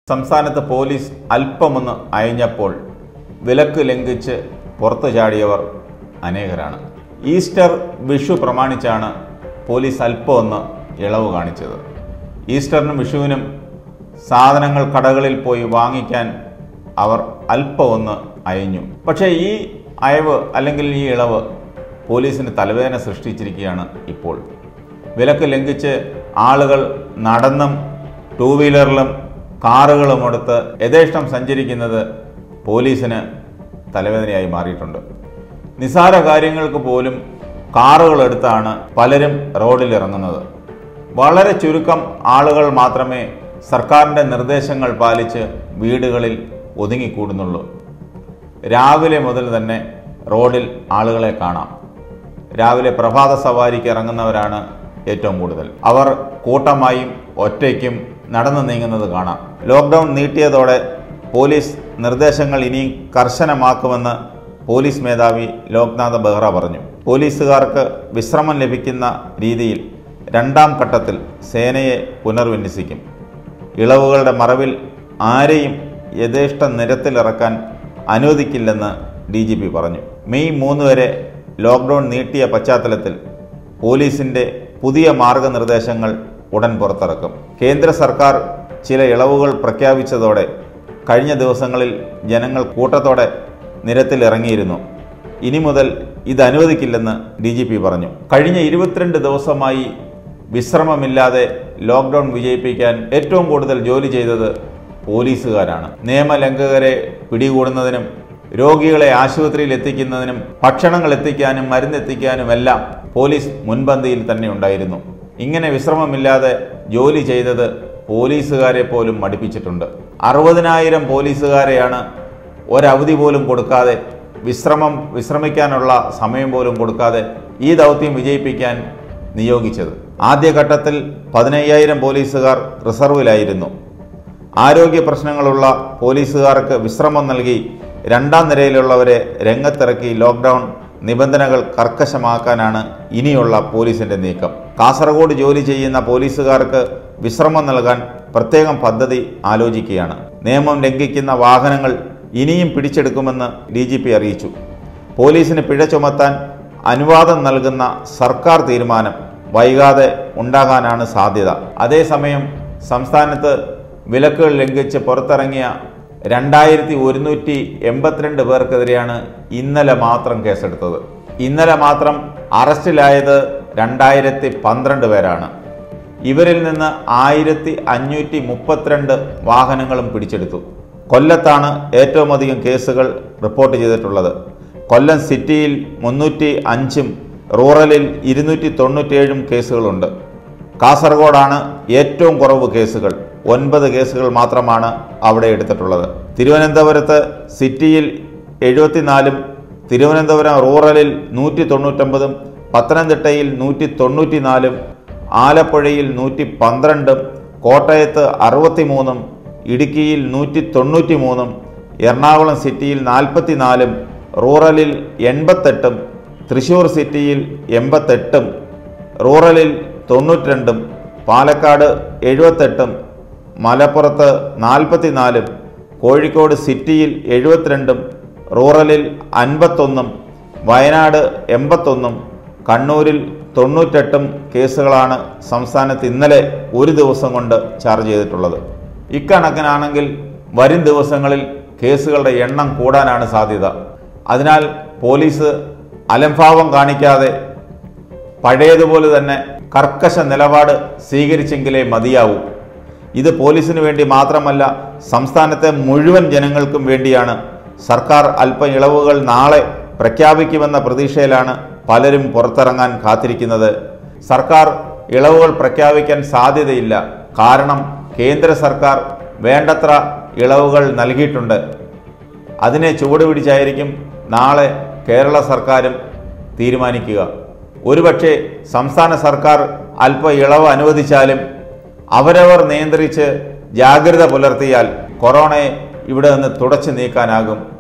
സംസ്ഥാനത്ത് പോലീസ് അല്പമൊന്ന് അയഞ്ഞപ്പോൾ വിലക്ക് ലംഘിച്ച് പുറത്തു ചാടിയവർ അനേകരാണ് ഈസ്റ്റർ വിഷു പ്രമാണിച്ചാണ് പോലീസ് അല്പമൊന്ന് ഇളവ് കാണിച്ചത് ഈസ്റ്ററിനും വിഷുവിനും സാധനങ്ങൾ കടകളിൽ പോയി വാങ്ങിക്കാൻ അവർ അല്പമൊന്ന് അയഞ്ഞു പക്ഷേ ഈ അയവ് അല്ലെങ്കിൽ ഈ ഇളവ് പോലീസിന് തലവേദന സൃഷ്ടിച്ചിരിക്കുകയാണ് ഇപ്പോൾ വിലക്ക് ലംഘിച്ച് ആളുകൾ നടന്നും ടൂ വീലറിലും കാറുകളും എടുത്ത് യഥേഷ്ടം സഞ്ചരിക്കുന്നത് പോലീസിന് തലവേദനയായി മാറിയിട്ടുണ്ട് നിസാര കാര്യങ്ങൾക്ക് പോലും കാറുകൾ എടുത്താണ് പലരും റോഡിൽ ഇറങ്ങുന്നത് വളരെ ചുരുക്കം ആളുകൾ മാത്രമേ സർക്കാരിൻ്റെ നിർദ്ദേശങ്ങൾ പാലിച്ച് വീടുകളിൽ ഒതുങ്ങിക്കൂടുന്നുള്ളൂ രാവിലെ മുതൽ തന്നെ റോഡിൽ ആളുകളെ കാണാം രാവിലെ പ്രഭാത സവാരിക്ക് ഇറങ്ങുന്നവരാണ് ഏറ്റവും കൂടുതൽ അവർ കൂട്ടമായും ഒറ്റയ്ക്കും നടന്നു നീങ്ങുന്നത് കാണാം ലോക്ക്ഡൗൺ നീട്ടിയതോടെ പോലീസ് നിർദ്ദേശങ്ങൾ ഇനിയും കർശനമാക്കുമെന്ന് പോലീസ് മേധാവി ലോക്നാഥ് ബെഹ്റ പറഞ്ഞു പോലീസുകാർക്ക് വിശ്രമം ലഭിക്കുന്ന രീതിയിൽ രണ്ടാം ഘട്ടത്തിൽ സേനയെ പുനർവിന്യസിക്കും ഇളവുകളുടെ മറവിൽ ആരെയും യഥേഷ്ട നിരത്തിലിറക്കാൻ അനുവദിക്കില്ലെന്ന് ഡി ജി പി പറഞ്ഞു മെയ് മൂന്ന് വരെ ലോക്ക്ഡൗൺ നീട്ടിയ പശ്ചാത്തലത്തിൽ പോലീസിൻ്റെ പുതിയ മാർഗനിർദ്ദേശങ്ങൾ ഉടൻ പുറത്തിറക്കും കേന്ദ്ര സർക്കാർ ചില ഇളവുകൾ പ്രഖ്യാപിച്ചതോടെ കഴിഞ്ഞ ദിവസങ്ങളിൽ ജനങ്ങൾ കൂട്ടത്തോടെ നിരത്തിലിറങ്ങിയിരുന്നു ഇനി മുതൽ ഇത് അനുവദിക്കില്ലെന്ന് ഡി ജി പി പറഞ്ഞു കഴിഞ്ഞ ഇരുപത്തിരണ്ട് ദിവസമായി വിശ്രമമില്ലാതെ ലോക്ക്ഡൗൺ വിജയിപ്പിക്കാൻ ഏറ്റവും കൂടുതൽ ജോലി ചെയ്തത് പോലീസുകാരാണ് നിയമലംഘകരെ പിടികൂടുന്നതിനും രോഗികളെ ആശുപത്രിയിൽ എത്തിക്കുന്നതിനും ഭക്ഷണങ്ങൾ എത്തിക്കാനും മരുന്നെത്തിക്കാനും എല്ലാം പോലീസ് മുൻപന്തിയിൽ തന്നെ ഉണ്ടായിരുന്നു ഇങ്ങനെ വിശ്രമമില്ലാതെ ജോലി ചെയ്തത് പോലീസുകാരെ പോലും മടിപ്പിച്ചിട്ടുണ്ട് അറുപതിനായിരം പോലീസുകാരെയാണ് ഒരവധി പോലും കൊടുക്കാതെ വിശ്രമം വിശ്രമിക്കാനുള്ള സമയം പോലും കൊടുക്കാതെ ഈ ദൗത്യം വിജയിപ്പിക്കാൻ നിയോഗിച്ചത് ആദ്യഘട്ടത്തിൽ പതിനയ്യായിരം പോലീസുകാർ റിസർവിലായിരുന്നു ആരോഗ്യ പ്രശ്നങ്ങളുള്ള പോലീസുകാർക്ക് വിശ്രമം നൽകി രണ്ടാം നിരയിലുള്ളവരെ രംഗത്തിറക്കി ലോക്ക്ഡൗൺ നിബന്ധനകൾ കർക്കശമാക്കാനാണ് ഇനിയുള്ള പോലീസിന്റെ നീക്കം കാസർഗോഡ് ജോലി ചെയ്യുന്ന പോലീസുകാർക്ക് വിശ്രമം നൽകാൻ പ്രത്യേകം പദ്ധതി ആലോചിക്കുകയാണ് നിയമം ലംഘിക്കുന്ന വാഹനങ്ങൾ ഇനിയും പിടിച്ചെടുക്കുമെന്ന് ഡി ജി പി അറിയിച്ചു പോലീസിന് പിഴ ചുമത്താൻ അനുവാദം നൽകുന്ന സർക്കാർ തീരുമാനം വൈകാതെ ഉണ്ടാകാനാണ് സാധ്യത അതേസമയം സംസ്ഥാനത്ത് വിലക്കുകൾ ലംഘിച്ച് പുറത്തിറങ്ങിയ രണ്ടായിരത്തി ഒരുന്നൂറ്റി എൺപത്തിരണ്ട് പേർക്കെതിരെയാണ് ഇന്നലെ മാത്രം കേസെടുത്തത് ഇന്നലെ മാത്രം അറസ്റ്റിലായത് രണ്ടായിരത്തി പന്ത്രണ്ട് പേരാണ് ഇവരിൽ നിന്ന് ആയിരത്തി അഞ്ഞൂറ്റി മുപ്പത്തിരണ്ട് വാഹനങ്ങളും പിടിച്ചെടുത്തു കൊല്ലത്താണ് ഏറ്റവും അധികം കേസുകൾ റിപ്പോർട്ട് ചെയ്തിട്ടുള്ളത് കൊല്ലം സിറ്റിയിൽ മുന്നൂറ്റി അഞ്ചും റൂറലിൽ ഇരുന്നൂറ്റി തൊണ്ണൂറ്റേഴും കേസുകളുണ്ട് കാസർഗോഡാണ് ഏറ്റവും കുറവ് കേസുകൾ ഒൻപത് കേസുകൾ മാത്രമാണ് അവിടെ എടുത്തിട്ടുള്ളത് തിരുവനന്തപുരത്ത് സിറ്റിയിൽ എഴുപത്തിനാലും തിരുവനന്തപുരം റൂറലിൽ നൂറ്റി തൊണ്ണൂറ്റൊമ്പതും പത്തനംതിട്ടയിൽ നൂറ്റി തൊണ്ണൂറ്റിനാലും ആലപ്പുഴയിൽ നൂറ്റി പന്ത്രണ്ടും കോട്ടയത്ത് അറുപത്തിമൂന്നും ഇടുക്കിയിൽ നൂറ്റി തൊണ്ണൂറ്റി മൂന്നും എറണാകുളം സിറ്റിയിൽ നാൽപ്പത്തിനാലും റൂറലിൽ എൺപത്തെട്ടും തൃശ്ശൂർ സിറ്റിയിൽ എൺപത്തെട്ടും റൂറലിൽ തൊണ്ണൂറ്റിരണ്ടും പാലക്കാട് എഴുപത്തെട്ടും മലപ്പുറത്ത് നാൽപ്പത്തിനാലും കോഴിക്കോട് സിറ്റിയിൽ എഴുപത്തിരണ്ടും റൂറലിൽ അൻപത്തൊന്നും വയനാട് എൺപത്തൊന്നും കണ്ണൂരിൽ തൊണ്ണൂറ്റെട്ടും കേസുകളാണ് സംസ്ഥാനത്ത് ഇന്നലെ ഒരു ദിവസം കൊണ്ട് ചാർജ് ചെയ്തിട്ടുള്ളത് ഇക്കണക്കിനാണെങ്കിൽ വരും ദിവസങ്ങളിൽ കേസുകളുടെ എണ്ണം കൂടാനാണ് സാധ്യത അതിനാൽ പോലീസ് അലംഭാവം കാണിക്കാതെ പഴയതുപോലെ തന്നെ കർക്കശ നിലപാട് സ്വീകരിച്ചെങ്കിലേ മതിയാവൂ ഇത് പോലീസിന് വേണ്ടി മാത്രമല്ല സംസ്ഥാനത്തെ മുഴുവൻ ജനങ്ങൾക്കും വേണ്ടിയാണ് സർക്കാർ അല്പ ഇളവുകൾ നാളെ പ്രഖ്യാപിക്കുമെന്ന പ്രതീക്ഷയിലാണ് പലരും പുറത്തിറങ്ങാൻ കാത്തിരിക്കുന്നത് സർക്കാർ ഇളവുകൾ പ്രഖ്യാപിക്കാൻ സാധ്യതയില്ല കാരണം കേന്ദ്ര സർക്കാർ വേണ്ടത്ര ഇളവുകൾ നൽകിയിട്ടുണ്ട് അതിനെ ചുവട് പിടിച്ചായിരിക്കും നാളെ കേരള സർക്കാരും തീരുമാനിക്കുക ഒരുപക്ഷെ സംസ്ഥാന സർക്കാർ അല്പ ഇളവ് അനുവദിച്ചാലും അവരവർ നിയന്ത്രിച്ച് ജാഗ്രത പുലർത്തിയാൽ കൊറോണയെ ഇവിടെ നിന്ന് തുടച്ചു നീക്കാനാകും